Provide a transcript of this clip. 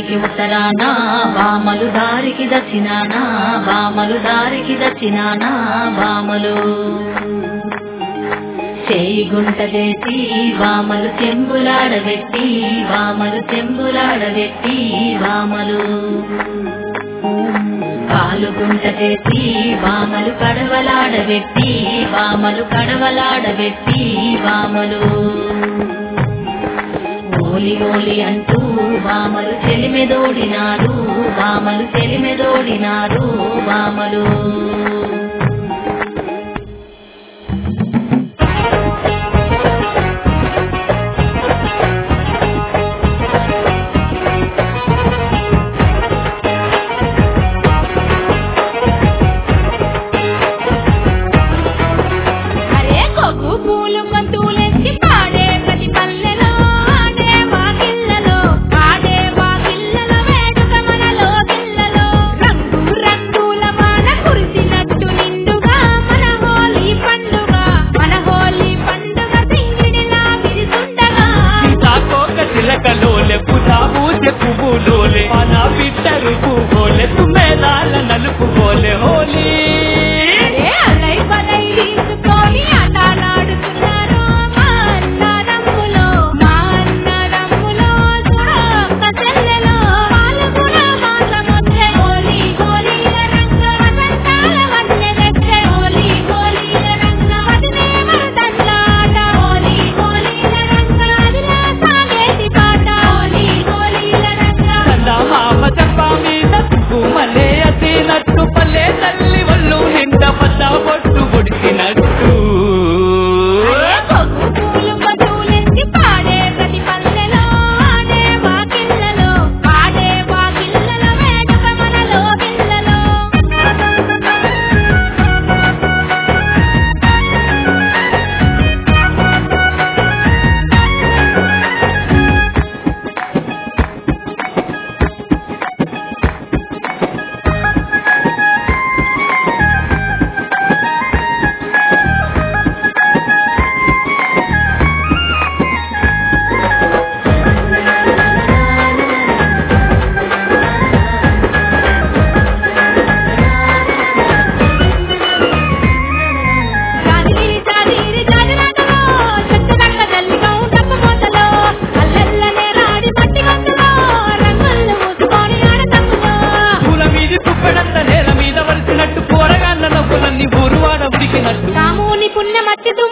ఊరికి ఉత్తరాన బామలు దారికి దచ్చినాన బామలు దారికి దచ్చినాన బామలు చేయి గుంట చేసి వామలు చెంబులాడబెట్టి వామలు చెంబులాడబెట్టి వామలు కాలు గుంట చేసి వామలు కడవలాడబెట్టి వామలు కడవలాడబెట్టి వామలు ఓలి ఓలి అంటూ వామలు చెలిమెదోడినారు వామలు చెలిమెదోడినారు వామలు అరే కొగ్గు పూలు గంతులెత్తి పాడే ప్రతి పల్లెలో ఆడే వాకిళ్ళలో ఆడే వాకిళ్ళలో వేడుక మనలో గిల్లలో రంగు రంగుల వాన కురిసినట్టు నిండుగా మన హోలీ పండుగ మన హోలీ పండుగ సింగిడిలా విరిసుండగా సీతాకోక చిలకలోలే పుటాబూచె పువ్వులోలే మన బిడ్డరు పువ్వులే తుమ్మెదాల నలుపు బోలే హోలీ అరే అలై బలై తీసుకొని ఆటలాడుతున్నారు మా అన్న రమ్ములో మా అన్న రమ్ములో చూడొక్క చెల్లెలో వాళ్ళు కూడా మాసమొచ్చే హోలీ హోలీల రంగ వసంతాల వన్నె తెచ్చే హోలీ హోలీల రంగ వదిలే వరదల్లాట హోలీ హోలీల రంగ అదిలా సాగేటి పాట హోలీ హోలీల రంగ మామ చెప్ప మీద మలే అతినట్టు పల్లె తల్లి వల్లు నిండ పడ్డ పొట్టు పొడిచినట్టు అరే కొగ్గు పూలు మధులెత్తి పాడే ప్రతి పల్లెలో ఆడే వాకిళ్ళలో ఆడే వాకిళ్ళలో వేడుక మనలో గిల్లలో జాజిగిరి జాజిగిరి జాజిరాటలో చెట్టుదండ తల్లిగా డబ్బు మూతలో అల్లల్లనే రాడి మట్టి గంతులో రంగులు మూసుకొని ఆడతమ్ములో పూల మీది తుప్పెడంత నేల మీద వలిసినట్టు పోరగాళ్ళ నవ్వులన్నీ ఊరువాడ ఉడికినట్టు రాముని పుణ్యమట్టి